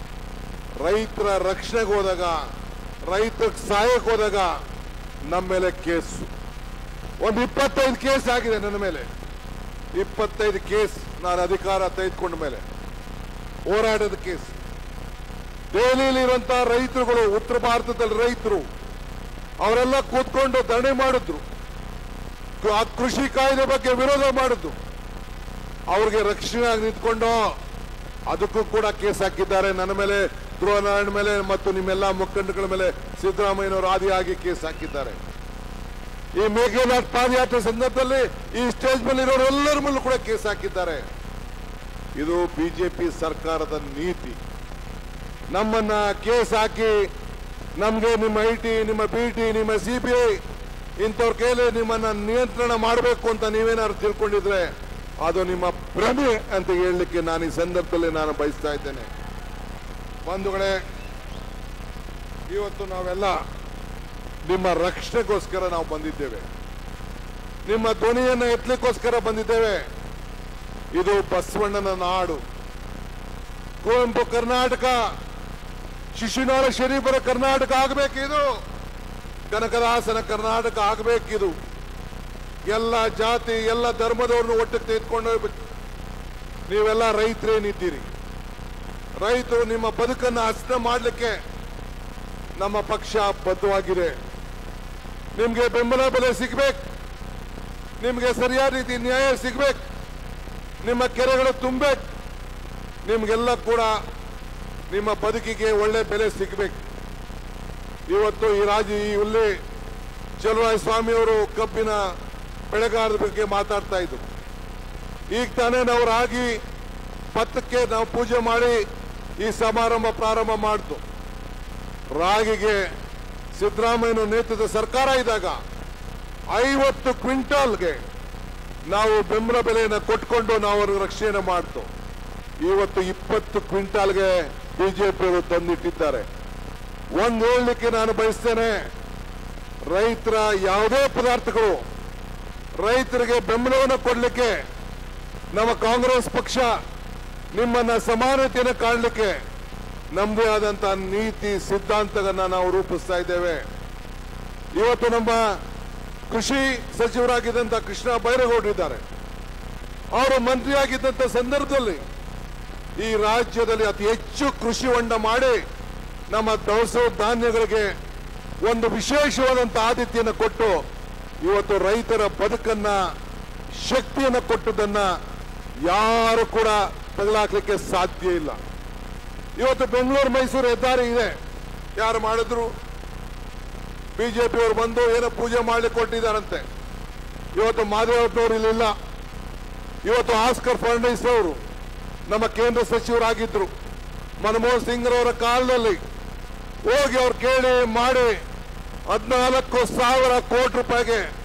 ರೈತರ ರಕ್ಷಣೆಗೆ ಹೋದಾಗ ರೈತರಿಗೆ ಸಹಾಯಕ್ಕೆ ಹೋದಾಗ ನಮ್ಮ ಮೇಲೆ ಕೇಸ್ ಒಂದು ಇಪ್ಪತ್ತೈದು ಕೇಸ್ ಆಗಿದೆ ನನ್ನ ಮೇಲೆ ಇಪ್ಪತ್ತೈದು ಕೇಸ್ ನಾನು ಅಧಿಕಾರ ತೆಗೆದುಕೊಂಡ ಮೇಲೆ ಹೋರಾಟದ ಕೇಸ್ ದೆಹಲಿಯಲ್ಲಿ ಇರುವಂತಹ ರೈತರುಗಳು ಉತ್ತರ ಭಾರತದಲ್ಲಿ ರೈತರು ಅವರೆಲ್ಲ ಕೂತ್ಕೊಂಡು ಧರಣಿ ಮಾಡಿದ್ರು ಕು- ಆ ಕೃಷಿ ಕಾಯ್ದೆ ಬಗ್ಗೆ ವಿರೋಧ ಮಾಡಿದ್ರು ಅವ್ರಿಗೆ ರಕ್ಷಣೆಯಾಗಿ ನಿಂತ್ಕೊಂಡು ಅದಕ್ಕೂ ಕೂಡ ಕೇಸ್ ಹಾಕಿದ್ದಾರೆ ನನ್ನ ಮೇಲೆ ಧ್ರುವನಾರಾಯಣ ಮೇಲೆ ಮತ್ತು ನಿಮ್ಮೆಲ್ಲ ಮುಖಂಡಗಳ ಮೇಲೆ ಸಿದ್ದರಾಮಯ್ಯನವರು ಆದಿಯಾಗಿ ಕೇಸ್ ಹಾಕಿದ್ದಾರೆ ಈ ಮೇಘನಾಥ್ ಪಾದಯಾತ್ರೆ ಸಂದರ್ಭದಲ್ಲಿ ಈ ಸ್ಟೇಜ್ ಮೇಲೆ ಇರೋರು ಎಲ್ಲರ ಮೇಲೂ ಕೂಡ ಕೇಸ್ ಹಾಕಿದ್ದಾರೆ ಇದು ಬಿಜೆಪಿ ಸರ್ಕಾರದ ನೀತಿ ನಮ್ಮನ್ನ ಕೇಸ್ ಹಾಕಿ ನಮ್ಗೆ ನಿಮ್ಮ ಐ ಟಿ ನಿಮ್ಮ ಬಿ ಟಿ ನಿಮ್ಮ ಸಿ ಬಿ ಐ ಇಂಥವ್ರ ಕೈಲಿ ನಿಮ್ಮನ್ನ ನಿಯಂತ್ರಣ ಮಾಡಬೇಕು ಅಂತ ನೀವೇನಾದ್ರು ತಿಳ್ಕೊಂಡಿದ್ರೆ ಅದು ನಿಮ್ಮ ಭ್ರಮೆ ಅಂತ ಹೇಳಲಿಕ್ಕೆ ನಾನು ಈ ಸಂದರ್ಭದಲ್ಲಿ ನಾನು ಬಯಸ್ತಾ ಇದ್ದೇನೆ ಬಂಧುಗಳೇ ಇವತ್ತು ನಾವೆಲ್ಲ ನಿಮ್ಮ ರಕ್ಷಣೆಗೋಸ್ಕರ ನಾವು ಬಂದಿದ್ದೇವೆ ನಿಮ್ಮ ಧ್ವನಿಯನ್ನು ಎತ್ತಲಿಕ್ಕೋಸ್ಕರ ಬಂದಿದ್ದೇವೆ ಇದು ಬಸವಣ್ಣನ ನಾಡು ಕುವೆಂಪು ಕರ್ನಾಟಕ ಶಿಶುನಾಳ ಶರೀಫರ ಕರ್ನಾಟಕ ಆಗಬೇಕಿದು ಕನಕದಾಸನ ಕರ್ನಾಟಕ ಆಗಬೇಕಿದು ಎಲ್ಲ ಜಾತಿ ಎಲ್ಲ ಧರ್ಮದವ್ರನ್ನು ಒಟ್ಟಿಗೆ ತೆಗೆದುಕೊಂಡು ಹೋಗ್ಬೇಕು ನೀವೆಲ್ಲ ರೈತರೇನಿದ್ದೀರಿ ರೈತರು ನಿಮ್ಮ ಬದುಕನ್ನು ಹಸನ ಮಾಡಲಿಕ್ಕೆ ನಮ್ಮ ಪಕ್ಷ ಬದ್ಧವಾಗಿದೆ ನಿಮ್ಗೆ ಬೆಂಬಲ ಬೆಲೆ ಸಿಗ್ಬೇಕು ನಿಮ್ಗೆ ಸರಿಯಾದ ರೀತಿ ನ್ಯಾಯ ಸಿಗ್ಬೇಕು ನಿಮ್ಮ ಕೆರೆಗಳು ತುಂಬಬೇಕು ನಿಮ್ಗೆಲ್ಲ ಕೂಡ ನಿಮ್ಮ ಬದುಕಿಗೆ ಒಳ್ಳೆ ಬೆಲೆ ಸಿಗ್ಬೇಕು ಇವತ್ತು ಈ ರಾಜ ಈ ಇಲ್ಲಿ ಚಲುವಾಯ ಸ್ವಾಮಿಯವರು ಕಬ್ಬಿನ ಬೆಳೆಗಾರರ ಬಗ್ಗೆ ಮಾತಾಡ್ತಾ ಇದ್ರು ಈಗ ತಾನೇ ನಾವು ರಾಗಿ ಭತ್ತಕ್ಕೆ ನಾವು ಪೂಜೆ ಮಾಡಿ ಈ ಸಮಾರಂಭ ಪ್ರಾರಂಭ ಮಾಡ್ತು ರಾಗಿಗೆ ಸಿದ್ದರಾಮಯ್ಯನ ನೇತೃತ್ವದ ಸರ್ಕಾರ ಇದ್ದಾಗ ಐವತ್ತು ಕ್ವಿಂಟಾಲ್ಗೆ ನಾವು ಬೆಂಬಲ ಬೆಲೆಯನ್ನು ಕೊಟ್ಕೊಂಡು ನಾವು ಅವ್ರಿಗೆ ರಕ್ಷಣೆ ಮಾಡ್ತು ಇವತ್ತು ಇಪ್ಪತ್ತು ಕ್ವಿಂಟಾಲ್ಗೆ ಬಿಜೆಪಿಯವರು ತಂದಿಟ್ಟಿದ್ದಾರೆ ಒಂದು ಹೇಳಲಿಕ್ಕೆ ನಾನು ಬಯಸ್ತೇನೆ ರೈತರ ಯಾವುದೇ ಪದಾರ್ಥಗಳು ರೈತರಿಗೆ ಬೆಂಬಲವನ್ನು ಕೊಡಲಿಕ್ಕೆ ನಮ್ಮ ಕಾಂಗ್ರೆಸ್ ಪಕ್ಷ ನಿಮ್ಮನ್ನ ಸಮಾನತೆಯನ್ನು ಕಾಣಲಿಕ್ಕೆ ನಮ್ಮದೇ ಆದಂತ ನೀತಿ ಸಿದ್ಧಾಂತಗಳನ್ನ ನಾವು ರೂಪಿಸ್ತಾ ಇದ್ದೇವೆ ಇವತ್ತು ನಮ್ಮ ಕೃಷಿ ಸಚಿವರಾಗಿದ್ದಂತ ಕೃಷ್ಣ ಬೈರೇಗೌಡರಿದ್ದಾರೆ ಅವರು ಮಂತ್ರಿಯಾಗಿದ್ದಂತ ಸಂದರ್ಭದಲ್ಲಿ ಈ ರಾಜ್ಯದಲ್ಲಿ ಅತಿ ಹೆಚ್ಚು ಕೃಷಿ ಹೊಂಡ ಮಾಡಿ ನಮ್ಮ ದವಸ ಧಾನ್ಯಗಳಿಗೆ ಒಂದು ವಿಶೇಷವಾದಂತ ಆತಿಥ್ಯನ ಕೊಟ್ಟು ಇವತ್ತು ರೈತರ ಬದುಕನ್ನ ಶಕ್ತಿಯನ್ನು ಕೊಟ್ಟದನ್ನ ಯಾರು ಕೂಡ ತಗಲಾಕ್ಲಿಕ್ಕೆ ಸಾಧ್ಯ ಇಲ್ಲ ಇವತ್ತು ಬೆಂಗಳೂರು ಮೈಸೂರು ಹೆದ್ದಾರಿ ಇದೆ ಯಾರು ಮಾಡಿದ್ರು ಬಿಜೆಪಿ ಅವರು ಬಂದು ಏನೋ ಪೂಜೆ ಮಾಡ್ಲಿಕ್ಕೆ ಕೊಟ್ಟಿದ್ದಾರಂತೆ ಇವತ್ತು ಮಾದೇವಪ್ಪನವರು ಇಲ್ಲಿಲ್ಲ ಇವತ್ತು ಆಸ್ಕರ್ ಫರ್ನಾಂಡಿಸ್ ಅವರು ನಮ್ಮ ಕೇಂದ್ರ ಸಚಿವರಾಗಿದ್ರು ಮನಮೋಹನ್ ಸಿಂಗ್ರವರ ಕಾಲದಲ್ಲಿ ಹೋಗಿ ಅವ್ರು ಕೇಳಿ ಮಾಡಿ ಹದಿನಾಲ್ಕು ಸಾವಿರ ಕೋಟಿ ರೂಪಾಯಿಗೆ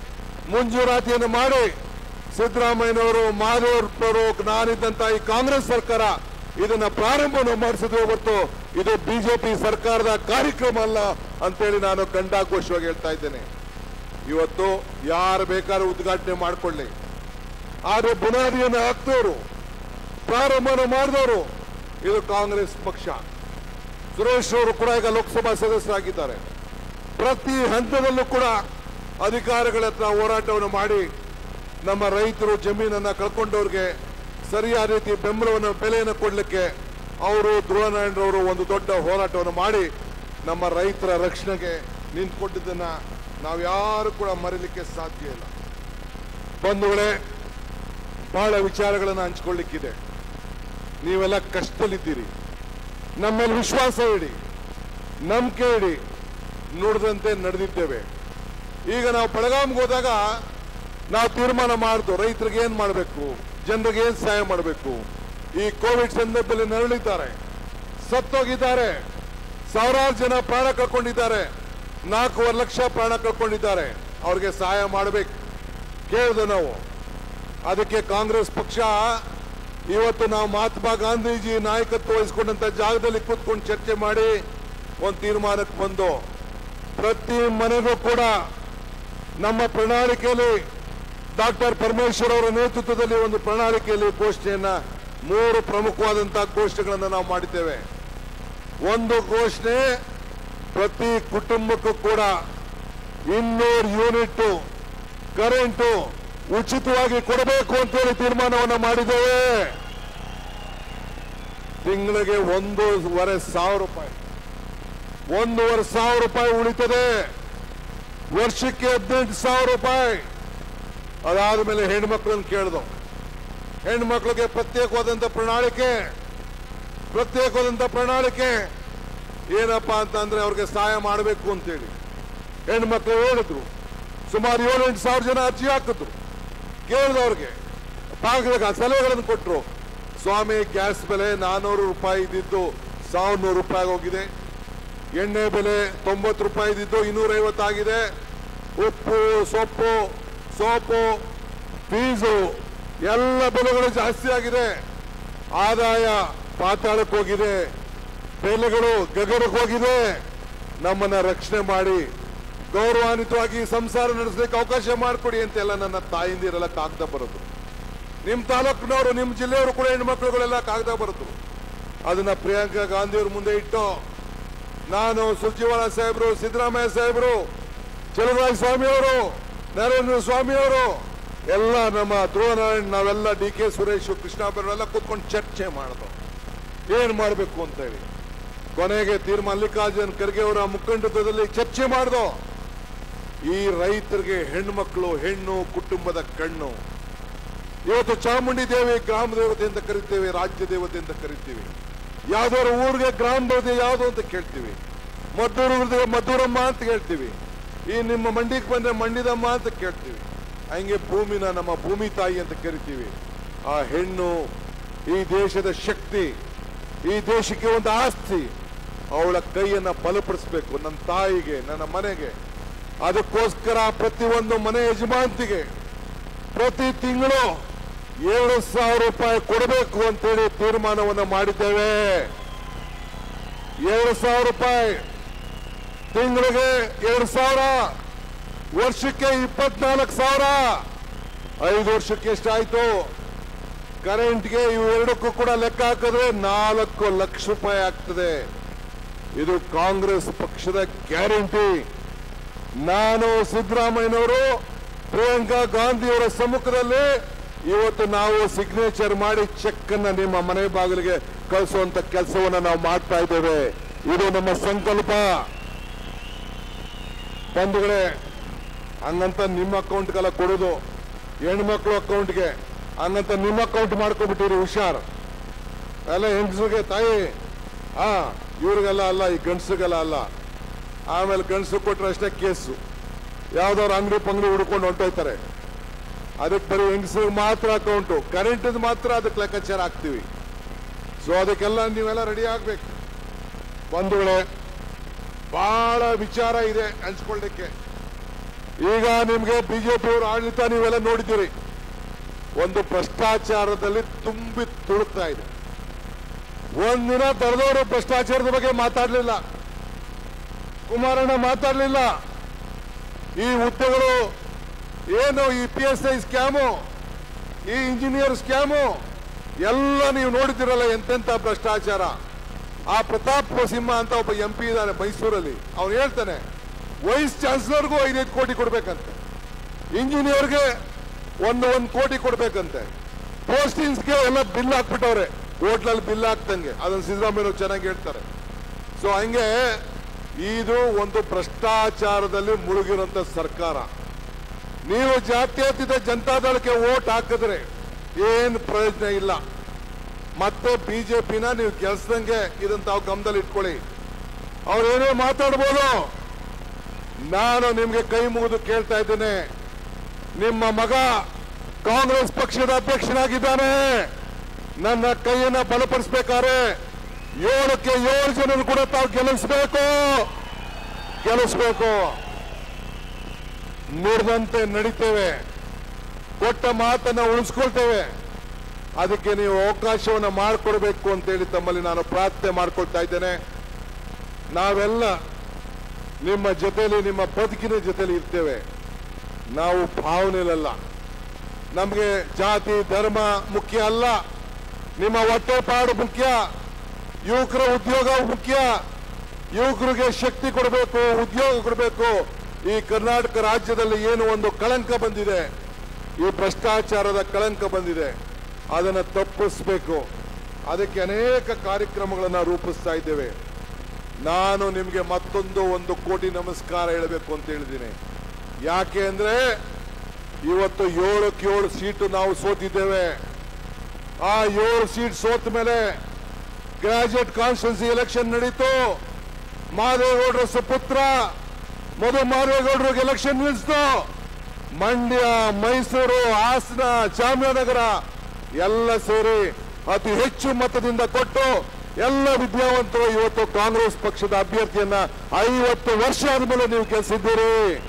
ಮುಂಜೂರಾತಿಯನ್ನು ಮಾಡಿ ಸಿದ್ದರಾಮಯ್ಯನವರು ಮಾದೇವರವರು ನಾನಿದ್ದಂತ ಈ ಕಾಂಗ್ರೆಸ್ ಸರ್ಕಾರ ಇದನ್ನ ಪ್ರಾರಂಭವನ್ನು ಮಾಡಿಸಿದ್ವಿ ಹೊರತು ಇದು ಬಿಜೆಪಿ ಸರ್ಕಾರದ ಕಾರ್ಯಕ್ರಮ ಅಲ್ಲ ಅಂತೇಳಿ ನಾನು ಕಂಡಾಘೋಷವಾಗಿ ಹೇಳ್ತಾ ಇದ್ದೇನೆ ಇವತ್ತು ಯಾರು ಬೇಕಾದ್ರೂ ಉದ್ಘಾಟನೆ ಮಾಡ್ಕೊಳ್ಳಿ ಆದ್ರೆ ಬುನಾದಿಯನ್ನು ಹಾಕ್ದವರು ಪ್ರಾರಂಭನ ಮಾಡಿದವರು ಇದು ಕಾಂಗ್ರೆಸ್ ಪಕ್ಷ ಸುರೇಶ್ ಅವರು ಕೂಡ ಈಗ ಲೋಕಸಭಾ ಸದಸ್ಯರಾಗಿದ್ದಾರೆ ಪ್ರತಿ ಹಂತದಲ್ಲೂ ಕೂಡ ಅಧಿಕಾರಿಗಳ ಹತ್ರ ಹೋರಾಟವನ್ನು ಮಾಡಿ ನಮ್ಮ ರೈತರು ಜಮೀನನ್ನ ಕಳ್ಕೊಂಡವ್ರಿಗೆ ಸರಿಯಾದ ರೀತಿ ಬೆಂಬಲವನ್ನು ಬೆಲೆಯನ್ನು ಕೊಡಲಿಕ್ಕೆ ಅವರು ಧ್ರುವನಾರಾಯಣರವರು ಒಂದು ದೊಡ್ಡ ಹೋರಾಟವನ್ನು ಮಾಡಿ ನಮ್ಮ ರೈತರ ರಕ್ಷಣೆಗೆ ನಿಂತ್ಕೊಂಡಿದ್ದನ್ನ ನಾವು ಯಾರು ಕೂಡ ಮರೀಲಿಕ್ಕೆ ಸಾಧ್ಯ ಇಲ್ಲ ಬಂಧುಗಳೇ ಬಹಳ ವಿಚಾರಗಳನ್ನು ಹಂಚ್ಕೊಳ್ಳಿಕ್ಕಿದೆ ನೀವೆಲ್ಲ ಕಷ್ಟದಲ್ಲಿದ್ದೀರಿ ನಮ್ಮ ಮೇಲೆ ವಿಶ್ವಾಸ ಇಡಿ ನಂಬಿಕೆ ಇಡಿ ನುಡಿದಂತೆ ನಡೆದಿದ್ದೇವೆ ಈಗ ನಾವು ಬೆಳಗಾಂಗೆ ಹೋದಾಗ ನಾವು ತೀರ್ಮಾನ ಮಾಡ್ದು ರೈತರಿಗೆ ಏನ್ ಮಾಡಬೇಕು ಜನರಿಗೆ ಏನ್ ಸಹಾಯ ಮಾಡಬೇಕು ಈ ಕೋವಿಡ್ ಸಂದರ್ಭದಲ್ಲಿ ನರಳಿದ್ದಾರೆ ಸತ್ತೋಗಿದ್ದಾರೆ ಸಾವಿರಾರು ಜನ ಪ್ರಾಣ ಕಳ್ಕೊಂಡಿದ್ದಾರೆ ನಾಲ್ಕೂವರೆ ಲಕ್ಷ ಪ್ರಾಣ ಕಳ್ಕೊಂಡಿದ್ದಾರೆ ಅವ್ರಿಗೆ ಸಹಾಯ ಮಾಡಬೇಕು ಕೇಳಿದೆ ನಾವು ಅದಕ್ಕೆ ಕಾಂಗ್ರೆಸ್ ಪಕ್ಷ ಇವತ್ತು ನಾವು ಮಹಾತ್ಮ ಗಾಂಧೀಜಿ ನಾಯಕತ್ವ ವಹಿಸಿಕೊಂಡಂತ ಜಾಗದಲ್ಲಿ ಕೂತ್ಕೊಂಡು ಚರ್ಚೆ ಮಾಡಿ ಒಂದು ತೀರ್ಮಾನಕ್ಕೆ ಬಂದು ಪ್ರತಿ ಮನೆಗೂ ಕೂಡ ನಮ್ಮ ಪ್ರಣಾಳಿಕೆಯಲ್ಲಿ ಡಾಕ್ಟರ್ ಪರಮೇಶ್ವರ್ ಅವರ ನೇತೃತ್ವದಲ್ಲಿ ಒಂದು ಪ್ರಣಾಳಿಕೆಯಲ್ಲಿ ಘೋಷಣೆಯನ್ನ ಮೂರು ಪ್ರಮುಖವಾದಂತಹ ಘೋಷಣೆಗಳನ್ನು ನಾವು ಮಾಡಿದ್ದೇವೆ ಒಂದು ಘೋಷಣೆ ಪ್ರತಿ ಕುಟುಂಬಕ್ಕೂ ಕೂಡ ಇನ್ನೂರು ಯೂನಿಟ್ ಕರೆಂಟು ಉಚಿತವಾಗಿ ಕೊಡಬೇಕು ಅಂತೇಳಿ ತೀರ್ಮಾನವನ್ನು ಮಾಡಿದ್ದೇವೆ ತಿಂಗಳಿಗೆ ಒಂದೂವರೆ ಸಾವಿರ ರೂಪಾಯಿ ಒಂದೂವರೆ ಸಾವಿರ ರೂಪಾಯಿ ಉಳಿತದೆ ವರ್ಷಕ್ಕೆ ಹದಿನೆಂಟು ಸಾವಿರ ರೂಪಾಯಿ ಅದಾದ್ಮೇಲೆ ಹೆಣ್ಮಕ್ಳನ್ನ ಕೇಳ್ದು ಹೆಣ್ಮಕ್ಳಿಗೆ ಪ್ರತ್ಯೇಕವಾದಂತ ಪ್ರಣಾಳಿಕೆ ಪ್ರತ್ಯೇಕವಾದಂತ ಪ್ರಣಾಳಿಕೆ ಏನಪ್ಪಾ ಅಂತಂದ್ರೆ ಅವ್ರಿಗೆ ಸಹಾಯ ಮಾಡಬೇಕು ಅಂತೇಳಿ ಹೆಣ್ಮಕ್ಳು ಹೇಳಿದ್ರು ಸುಮಾರು ಏಳೆಂಟು ಸಾವಿರ ಜನ ಅರ್ಜಿ ಹಾಕಿದ್ರು ಕೇಳಿದವ್ರಿಗೆ ಭಾಗದಾಗ ಸಲಹೆಗಳನ್ನು ಕೊಟ್ಟರು ಸ್ವಾಮಿ ಗ್ಯಾಸ್ ಬೆಲೆ ನಾನೂರು ರೂಪಾಯಿ ಇದ್ದಿದ್ದು ಸಾವಿರ ನೂರು ರೂಪಾಯಿ ಹೋಗಿದೆ ಎಣ್ಣೆ ಬೆಲೆ ತೊಂಬತ್ತು ರೂಪಾಯಿ ಇದ್ದಿದ್ದು ಇನ್ನೂರೈವತ್ತು ಆಗಿದೆ ಉಪ್ಪು ಸೊಪ್ಪು ಸೋಪು ಫೀಸು ಎಲ್ಲ ಬೆಲೆಗಳು ಜಾಸ್ತಿ ಆಗಿದೆ ಆದಾಯ ಪಾತಾಳಕ್ಕೆ ಹೋಗಿದೆ ಬೆಲೆಗಳು ಗಗನಕ್ಕೆ ಹೋಗಿದೆ ನಮ್ಮನ್ನ ರಕ್ಷಣೆ ಮಾಡಿ ಗೌರವಾನ್ವಿತವಾಗಿ ಸಂಸಾರ ನಡೆಸಲಿಕ್ಕೆ ಅವಕಾಶ ಮಾಡಿಕೊಡಿ ಅಂತೆಲ್ಲ ನನ್ನ ತಾಯಿಂದಿರೆಲ್ಲ ಕಾಗ್ದ ಬರೋದು ನಿಮ್ ತಾಲೂಕಿನವರು ನಿಮ್ ಜಿಲ್ಲೆಯವರು ಕೂಡ ಹೆಣ್ಮಕ್ಳುಗಳೆಲ್ಲ ಕಾಗದ ಬರೆದ್ರು ಅದನ್ನ ಪ್ರಿಯಾಂಕಾ ಗಾಂಧಿಯವ್ರ ಮುಂದೆ ಇಟ್ಟು ನಾನು ಸುರ್ಜಿವಾಲ ಸಾಹೇಬರು ಸಿದ್ದರಾಮಯ್ಯ ಸಾಹೇಬರು ಚಲುವರಾಯ ಸ್ವಾಮಿ ಅವರು ನರೇಂದ್ರ ಸ್ವಾಮಿ ಅವರು ಎಲ್ಲ ನಮ್ಮ ಧ್ರುವನಾರಾಯಣ್ ನಾವೆಲ್ಲ ಡಿ ಕೆ ಸುರೇಶ್ ಕೃಷ್ಣಾಪುರರೆಲ್ಲ ಕೂತ್ಕೊಂಡು ಚರ್ಚೆ ಮಾಡಿದ್ರು ಏನ್ ಮಾಡಬೇಕು ಅಂತ ಹೇಳಿ ಕೊನೆಗೆ ತೀರ್ಮಾನ ಮಲ್ಲಿಕಾರ್ಜುನ್ ಖರ್ಗೆ ಅವರ ಮುಖಂಡತ್ವದಲ್ಲಿ ಚರ್ಚೆ ಮಾಡ್ದೋ ಈ ರೈತರಿಗೆ ಹೆಣ್ಮಕ್ಳು ಹೆಣ್ಣು ಕುಟುಂಬದ ಕಣ್ಣು ಇವತ್ತು ಚಾಮುಂಡಿ ದೇವಿ ಗ್ರಾಮ ದೇವತೆ ಅಂತ ಕರಿತೇವೆ ರಾಜ್ಯ ದೇವತೆ ಅಂತ ಕರಿತೀವಿ ಯಾವ್ದಾದ್ರು ಊರಿಗೆ ಗ್ರಾಮ ದೇವತೆ ಯಾವ್ದು ಅಂತ ಕೇಳ್ತೀವಿ ಮದ್ದೂರು ಮದ್ದೂರಮ್ಮ ಅಂತ ಹೇಳ್ತೀವಿ ಈ ನಿಮ್ಮ ಮಂಡಿಗೆ ಬಂದ್ರೆ ಮಂಡಿದಮ್ಮ ಅಂತ ಕೇಳ್ತೀವಿ ಹಂಗೆ ಭೂಮಿನ ನಮ್ಮ ಭೂಮಿ ತಾಯಿ ಅಂತ ಕರಿತೀವಿ ಆ ಹೆಣ್ಣು ಈ ದೇಶದ ಶಕ್ತಿ ಈ ದೇಶಕ್ಕೆ ಒಂದು ಆಸ್ತಿ ಅವಳ ಕೈಯನ್ನ ಬಲಪಡಿಸ್ಬೇಕು ನನ್ನ ತಾಯಿಗೆ ನನ್ನ ಮನೆಗೆ ಅದಕ್ಕೋಸ್ಕರ ಪ್ರತಿಯೊಂದು ಮನೆ ಯಜಮಾಂತಿಗೆ ಪ್ರತಿ ತಿಂಗಳು ಏಳು ಸಾವಿರ ರೂಪಾಯಿ ಕೊಡಬೇಕು ಅಂತೇಳಿ ತೀರ್ಮಾನವನ್ನು ಮಾಡಿದ್ದೇವೆ ಏಳು ಸಾವಿರ ರೂಪಾಯಿ ತಿಂಗಳಿಗೆ ಎರಡು ಸಾವಿರ ವರ್ಷಕ್ಕೆ ಇಪ್ಪತ್ನಾಲ್ಕು ಸಾವಿರ ಐದು ವರ್ಷಕ್ಕೆ ಎಷ್ಟಾಯ್ತು ಕರೆಂಟ್ಗೆ ಇವೆರಡಕ್ಕೂ ಕೂಡ ಲೆಕ್ಕ ಹಾಕಿದ್ರೆ ನಾಲ್ಕು ಲಕ್ಷ ರೂಪಾಯಿ ಆಗ್ತದೆ ಇದು ಕಾಂಗ್ರೆಸ್ ಪಕ್ಷದ ಗ್ಯಾರಂಟಿ ನಾನು ಸಿದ್ದರಾಮಯ್ಯನವರು ಪ್ರಿಯಾಂಕಾ ಗಾಂಧಿಯವರ ಸಮ್ಮುಖದಲ್ಲಿ ಇವತ್ತು ನಾವು ಸಿಗ್ನೇಚರ್ ಮಾಡಿ ಚೆಕ್ ಅನ್ನ ನಿಮ್ಮ ಮನೆ ಬಾಗಿಲಿಗೆ ಕಳಿಸುವಂತ ಕೆಲಸವನ್ನ ನಾವು ಮಾಡ್ತಾ ಇದ್ದೇವೆ ಇದು ನಮ್ಮ ಸಂಕಲ್ಪ ಬಂಧುಗಳೇ ಹಂಗಂತ ನಿಮ್ಮ ಅಕೌಂಟ್ಗೆಲ್ಲ ಕೊಡೋದು ಹೆಣ್ಮಕ್ಳು ಅಕೌಂಟ್ಗೆ ಹಂಗಂತ ನಿಮ್ಮ ಅಕೌಂಟ್ ಮಾಡ್ಕೊಂಡ್ಬಿಟ್ಟಿರಿ ಹುಷಾರ್ ಎಲ್ಲ ಹೆಂಗಸಿಗೆ ತಾಯಿ ಹಾ ಇವ್ರಿಗೆಲ್ಲ ಅಲ್ಲ ಈ ಗಂಡಸಿಗೆಲ್ಲ ಅಲ್ಲ ಆಮೇಲೆ ಗಂಡಸು ಕೊಟ್ರೆ ಅಷ್ಟೇ ಕೇಸು ಯಾವ್ದಾದ್ರು ಅಂಗಡಿ ಪಂಗಡಿ ಹುಡ್ಕೊಂಡು ಹೊಂಟೋಯ್ತಾರೆ ಅದಕ್ಕೆ ಬರೀ ಹೆಂಗಸಿಗೆ ಮಾತ್ರ ಅಕೌಂಟು ಕರೆಂಟ್ ಮಾತ್ರ ಅದಕ್ಕೆ ಲೆಕ್ಕಾಚಾರ ಹಾಕ್ತೀವಿ ಸೊ ಅದಕ್ಕೆಲ್ಲ ನೀವೆಲ್ಲ ರೆಡಿ ಆಗ್ಬೇಕು ಬಂಧುಗಳೇ ಬಹಳ ವಿಚಾರ ಇದೆ ಹಂಚ್ಕೊಳ್ಳಿಕ್ಕೆ ಈಗ ನಿಮ್ಗೆ ಬಿಜೆಪಿ ಅವರ ಆಡಳಿತ ನೀವೆಲ್ಲ ನೋಡಿದ್ದೀರಿ ಒಂದು ಭ್ರಷ್ಟಾಚಾರದಲ್ಲಿ ತುಂಬಿ ತುಳುಕ್ತಾ ಇದೆ ಒಂದಿನ ತರದವರು ಭ್ರಷ್ಟಾಚಾರದ ಬಗ್ಗೆ ಮಾತಾಡಲಿಲ್ಲ ಕುಮಾರಣ್ಣ ಮಾತಾಡಲಿಲ್ಲ ಈ ಹುದ್ದೆಗಳು ಏನು ಈ ಪಿ ಎಸ್ ಐ ಸ್ಕ್ಯಾಮು ಈ ಇಂಜಿನಿಯರ್ ಸ್ಕ್ಯಾಮು ಎಲ್ಲ ನೀವು ನೋಡಿದಿರಲ್ಲ ಎಂತೆಂತ ಭ್ರಷ್ಟಾಚಾರ ಆ ಪ್ರತಾಪ್ ಸಿಂಹ ಅಂತ ಒಬ್ಬ ಎಂ ಪಿ ಇದ್ದಾನೆ ಮೈಸೂರಲ್ಲಿ ಅವ್ನು ಹೇಳ್ತಾನೆ ವೈಸ್ ಚಾನ್ಸಲರ್ಗೂ ಐದೈದು ಕೋಟಿ ಕೊಡ್ಬೇಕಂತೆ ಇಂಜಿನಿಯರ್ಗೆ ಒಂದು ಒಂದು ಕೋಟಿ ಕೊಡ್ಬೇಕಂತೆ ಪೋಸ್ಟಿಂಗ್ಸ್ಗೆ ಎಲ್ಲ ಬಿಲ್ ಹಾಕ್ಬಿಟ್ಟವ್ರೆ ಹೋಟ್ಲಲ್ಲಿ ಬಿಲ್ ಹಾಕ್ದಂಗೆ ಅದನ್ನ ಸಿದ್ದರಾಮಯ್ಯ ಚೆನ್ನಾಗಿ ಹೇಳ್ತಾರೆ ಸೊ ಹಂಗೆ ಇದು ಒಂದು ಭ್ರಷ್ಟಾಚಾರದಲ್ಲಿ ಮುಳುಗಿರುವಂತ ಸರ್ಕಾರ ನೀವು ಜಾತ್ಯತೀತ ಜನತಾದಳಕ್ಕೆ ವೋಟ್ ಹಾಕಿದ್ರೆ ಏನು ಪ್ರಯೋಜನ ಇಲ್ಲ ಮತ್ತೆ ಬಿಜೆಪಿನ ನೀವು ಗೆಲ್ಸ್ದಂಗೆ ಇದನ್ನ ತಾವು ಗಮನದಲ್ಲಿ ಇಟ್ಕೊಳ್ಳಿ ಅವ್ರೇನೇ ಮಾತಾಡ್ಬೋದು ನಾನು ನಿಮ್ಗೆ ಕೈ ಮುಗಿದು ಕೇಳ್ತಾ ಇದ್ದೇನೆ ನಿಮ್ಮ ಮಗ ಕಾಂಗ್ರೆಸ್ ಪಕ್ಷದ ಅಧ್ಯಕ್ಷನಾಗಿದ್ದಾನೆ ನನ್ನ ಕೈಯನ್ನ ಬಲಪಡಿಸ್ಬೇಕಾದ್ರೆ ಏಳಕ್ಕೆ ಏಳು ಜನರು ಕೂಡ ತಾವು ಗೆಲ್ಲಿಸ್ಬೇಕು ಗೆಲ್ಲಿಸ್ಬೇಕು ನುಡಿದಂತೆ ನಡಿತೇವೆ ಕೊಟ್ಟ ಮಾತನ್ನ ಉಳಿಸ್ಕೊಳ್ತೇವೆ ಅದಕ್ಕೆ ನೀವು ಅವಕಾಶವನ್ನು ಮಾಡಿಕೊಡ್ಬೇಕು ಅಂತೇಳಿ ತಮ್ಮಲ್ಲಿ ನಾನು ಪ್ರಾರ್ಥನೆ ಮಾಡ್ಕೊಳ್ತಾ ಇದ್ದೇನೆ ನಾವೆಲ್ಲ ನಿಮ್ಮ ಜೊತೆಲಿ ನಿಮ್ಮ ಬದುಕಿನ ಜೊತೆಲಿ ಇರ್ತೇವೆ ನಾವು ಭಾವನೆಲಲ್ಲ ನಮಗೆ ಜಾತಿ ಧರ್ಮ ಮುಖ್ಯ ಅಲ್ಲ ನಿಮ್ಮ ಹೊಟ್ಟೆಪಾಡು ಮುಖ್ಯ ಯುವಕರ ಉದ್ಯೋಗ ಮುಖ್ಯ ಯುವಕರಿಗೆ ಶಕ್ತಿ ಕೊಡಬೇಕು ಉದ್ಯೋಗ ಕೊಡಬೇಕು ಈ ಕರ್ನಾಟಕ ರಾಜ್ಯದಲ್ಲಿ ಏನು ಒಂದು ಕಳಂಕ ಬಂದಿದೆ ಈ ಭ್ರಷ್ಟಾಚಾರದ ಕಳಂಕ ಬಂದಿದೆ ಅದನ್ನು ತಪ್ಪಿಸ್ಬೇಕು ಅದಕ್ಕೆ ಅನೇಕ ಕಾರ್ಯಕ್ರಮಗಳನ್ನು ರೂಪಿಸ್ತಾ ಇದ್ದೇವೆ ನಾನು ನಿಮಗೆ ಮತ್ತೊಂದು ಒಂದು ಕೋಟಿ ನಮಸ್ಕಾರ ಹೇಳಬೇಕು ಅಂತ ಹೇಳಿದ್ದೀನಿ ಯಾಕೆ ಅಂದ್ರೆ ಇವತ್ತು ಏಳಕ್ಕೆ ಏಳು ಸೀಟು ನಾವು ಸೋತಿದ್ದೇವೆ ಆ ಏಳು ಸೀಟ್ ಸೋತ ಮೇಲೆ ಗ್ರಾಜುಯೇಟ್ ಕಾನ್ಸ್ಟಿಟ್ಯೂನ್ಸಿ ಎಲೆಕ್ಷನ್ ನಡೀತು ಮಾದೇಗೌಡರ ಸುಪುತ್ರ ಮಧು ಮಾದೇಗೌಡರಿಗೆ ಎಲೆಕ್ಷನ್ ನಿಲ್ಲಿಸ್ತು ಮಂಡ್ಯ ಮೈಸೂರು ಹಾಸನ ಚಾಮರಾಜನಗರ ಎಲ್ಲ ಸೇರಿ ಅತಿ ಹೆಚ್ಚು ಮತದಿಂದ ಕೊಟ್ಟು ಎಲ್ಲ ವಿದ್ಯಾವಂತರು ಇವತ್ತು ಕಾಂಗ್ರೆಸ್ ಪಕ್ಷದ ಅಭ್ಯರ್ಥಿಯನ್ನ ಐವತ್ತು ವರ್ಷ ಆದ್ಮೇಲೆ ನೀವು ಗೆಲ್ಸಿದ್ದೀರಿ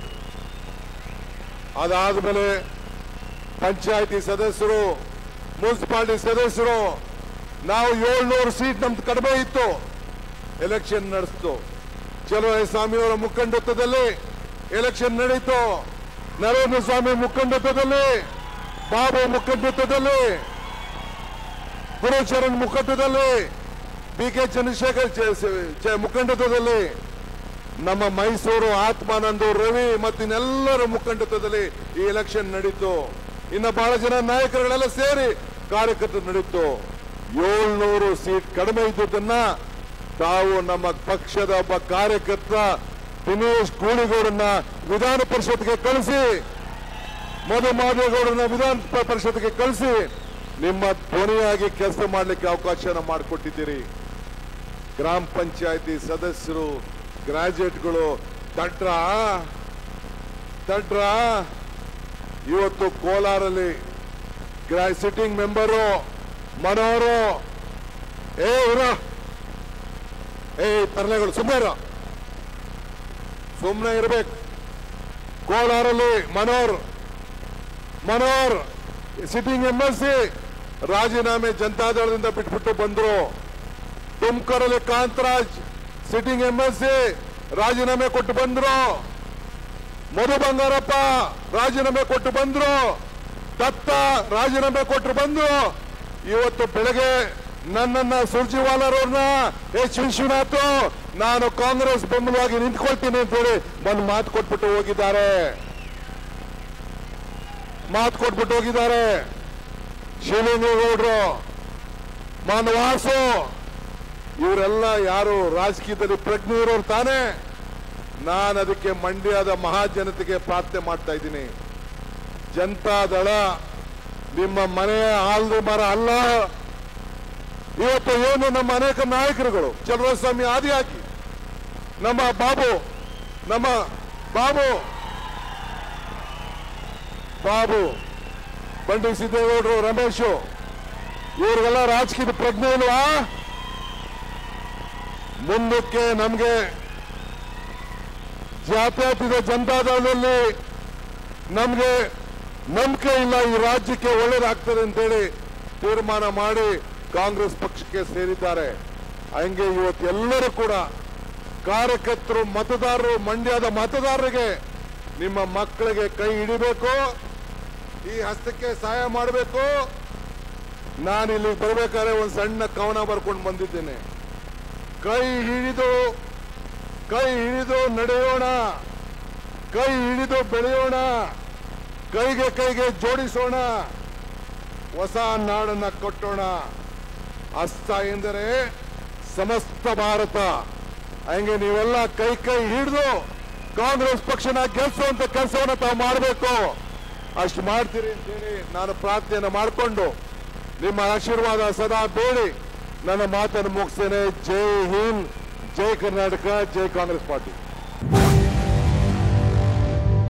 ಅದಾದ್ಮೇಲೆ ಪಂಚಾಯತಿ ಸದಸ್ಯರು ಮುನ್ಸಿಪಾಲಿಟಿ ಸದಸ್ಯರು ನಾವು ಏಳ್ನೂರು ಸೀಟ್ ನಮ್ದು ಕಡಿಮೆ ಇತ್ತು ಎಲೆಕ್ಷನ್ ನಡೆಸ್ತು ಸ್ವಾಮಿಯವರ ಮುಖಂಡತ್ವದಲ್ಲಿ ಎಲೆಕ್ಷನ್ ನಡೀತು ನರೇಂದ್ರ ಸ್ವಾಮಿ ಮುಖಂಡತ್ವದಲ್ಲಿ ಬಾಬು ಮುಖಂಡತ್ವದಲ್ಲಿ ಗುರುಚರಣ್ ಮುಖಂಡದಲ್ಲಿ ಬಿ ಕೆ ಚಂದ್ರಶೇಖರ್ ಚ- ಚ- ಚ- ಮುಖಂಡತ್ವದಲ್ಲಿ ನಮ್ಮ ಮೈಸೂರು ಆತ್ಮಾನಂದು ರವಿ ಮತ್ತು ಇನ್ನೆಲ್ಲರ ಮುಖಂಡತ್ವದಲ್ಲಿ ಈ ಎಲೆಕ್ಷನ್ ನಡೀತು ಇನ್ನು ಬಹಳ ಜನ ನಾಯಕರುಗಳೆಲ್ಲ ಸೇರಿ ಕಾರ್ಯಕರ್ತರು ನಡೀತು ಏಳ್ನೂರು ಸೀಟ್ ಕಡಿಮೆ ಇದ್ದುದನ್ನ ತಾವು ನಮ್ಮ ಪಕ್ಷದ ಒಬ್ಬ ಕಾರ್ಯಕರ್ತ ದಿನೇಶ್ ಗೂಳಿಗೌಡನ್ನ ವಿಧಾನ ಪರಿಷತ್ಗೆ ಕಳಿಸಿ ಮಧು ಮಾದೇಗೌಡರನ್ನ ವಿಧಾನ ಪ- ಪರಿಷತ್ಗೆ ಕಳಿಸಿ ನಿಮ್ಮ ಧ್ವನಿಯಾಗಿ ಕೆಲಸ ಮಾಡಲಿಕ್ಕೆ ಅವಕಾಶನ ಮಾಡಿಕೊಟ್ಟಿದ್ದೀರಿ ಗ್ರಾಮ ಪಂಚಾಯತಿ ಸದಸ್ಯರು ಗ್ರಾಜುಯೇಟ್ಗಳು ದಡ್ರ ದಡ್ರ ಇವತ್ತು ಕೋಲಾರಲ್ಲಿ ಗ್ರಾ ಸಿಟ್ಟಿಂಗ್ ಮೆಂಬರು ಮನೋರು ಏ ಇರ ಏ ತರಲೆಗಳು ಸುಮ್ಮನೆ ಇರ ಸುಮ್ಮನೆ ಇರಬೇಕು ಕೋಲಾರಲ್ಲಿ ಮನೋರ್ ಮನೋರ್ ಸಿಟ್ಟಿಂಗ್ ಎಂ ಎಲ್ ಸಿ ರಾಜೀನಾಮೆ ಜನತಾದಳದಿಂದ ಬಿಟ್ಬಿಟ್ಟು ಬಂದ್ರು ತುಮಕೂರಲ್ಲಿ Kantharaj sitting M L C ರಾಜೀನಾಮೆ ಕೊಟ್ಟು ಬಂದ್ರು ಮಧು ಬಂಗಾರಪ್ಪ ರಾಜೀನಾಮೆ ಕೊಟ್ಟು ಬಂದ್ರು ದತ್ತ ರಾಜೀನಾಮೆ ಕೊಟ್ಟು ಬಂದ್ರು ಇವತ್ತು ಬೆಳಗ್ಗೆ ನನ್ನನ್ನ ಸುರ್ಜಿವಾಲರವ್ರನ್ನ ಎಚ್ ವಿಶ್ವನಾಥ್ ನಾನು ಕಾಂಗ್ರೆಸ್ ಬೆಂಬಲವಾಗಿ ನಿಂತ್ಕೊಳ್ತೀನಿ ಅಂತ ಹೇಳಿ ಬಂದು ಮಾತು ಕೊಟ್ಬಿಟ್ಟು ಹೋಗಿದ್ದಾರೆ ಮಾತು ಕೊಟ್ಬಿಟ್ಟು ಹೋಗಿದ್ದಾರೆ ಶಿವಲಿಂಗೇಗೌಡರು ಮಾನವಾಸು ಇವರೆಲ್ಲ ಯಾರು ರಾಜಕೀಯದಲ್ಲಿ ಪ್ರಜ್ಞೆ ಇರೋರು ತಾನೇ ನಾನು ಅದಕ್ಕೆ ಮಂಡ್ಯದ ಮಹಾಜನತೆಗೆ ಪ್ರಾರ್ಥನೆ ಮಾಡ್ತಾ ಇದ್ದೀನಿ ಜನತಾದಳ ನಿಮ್ಮ ಮನೆಯ ಆಲ್ದು ಮರ ಅಲ್ಲ ಇವತ್ತು ಏನು ನಮ್ಮ ಅನೇಕ ನಾಯಕರುಗಳು ಚಲುವಸ್ವಾಮಿ ಆದಿಯಾಗಿ ನಮ್ಮ ಬಾಬು ನಮ್ಮ ಬಾಬು ಬಾಬು ಬಂಡಿ ಸಿದ್ದೇಗೌಡರು ರಮೇಶು ಇವ್ರಿಗೆಲ್ಲ ರಾಜಕೀಯದ ಪ್ರಜ್ಞೆ ಇಲ್ವಾ ಮುಂದಕ್ಕೆ ನಮಗೆ ಜಾತ್ಯತೀತ ಜನತಾದಳದಲ್ಲಿ ನಮ್ಗೆ ನಂಬಿಕೆ ಇಲ್ಲ ಈ ರಾಜ್ಯಕ್ಕೆ ಒಳ್ಳೇದಾಗ್ತದೆ ಅಂತೇಳಿ ತೀರ್ಮಾನ ಮಾಡಿ ಕಾಂಗ್ರೆಸ್ ಪಕ್ಷಕ್ಕೆ ಸೇರಿದ್ದಾರೆ ಹಂಗೆ ಇವತ್ತು ಎಲ್ಲರೂ ಕೂಡ ಕಾರ್ಯಕರ್ತರು ಮತದಾರರು ಮಂಡ್ಯದ ಮತದಾರರಿಗೆ ನಿಮ್ಮ ಮಕ್ಕಳಿಗೆ ಕೈ ಹಿಡಿಬೇಕು ಈ ಹಸ್ತಕ್ಕೆ ಸಹಾಯ ಮಾಡಬೇಕು ನಾನು ಇಲ್ಲಿ ಬರ್ಬೇಕಾದ್ರೆ ಒಂದು ಸಣ್ಣ ಕವನ ಬರ್ಕೊಂಡು ಬಂದಿದ್ದೇನೆ ಕೈ ಹಿಡಿದು ಕೈ ಹಿಡಿದು ನಡೆಯೋಣ ಕೈ ಹಿಡಿದು ಬೆಳೆಯೋಣ ಕೈಗೆ ಕೈಗೆ ಜೋಡಿಸೋಣ ಹೊಸ ನಾಡನ್ನ ಕಟ್ಟೋಣ ಹಸ್ತ ಎಂದರೆ ಸಮಸ್ತ ಭಾರತ ಹಂಗೆ ನೀವೆಲ್ಲ ಕೈ ಕೈ ಹಿಡಿದು ಕಾಂಗ್ರೆಸ್ ಪಕ್ಷನ ಗೆಲ್ಸುವಂತ ಕೆಲಸವನ್ನ ತಾವು ಮಾಡಬೇಕು ಅಷ್ಟು ಮಾಡ್ತೀರಿ ಅಂತೇಳಿ ನಾನು ಪ್ರಾರ್ಥನೆಯನ್ನು ಮಾಡಿಕೊಂಡು ನಿಮ್ಮ ಆಶೀರ್ವಾದ ಸದಾ ಬೇಡಿ ನನ್ನ ಮಾತನ್ನು ಮುಗಿಸ್ತೇನೆ ಜೈ ಹಿಂದ್ ಜೈ ಕರ್ನಾಟಕ ಜೈ ಕಾಂಗ್ರೆಸ್ ಪಾರ್ಟಿ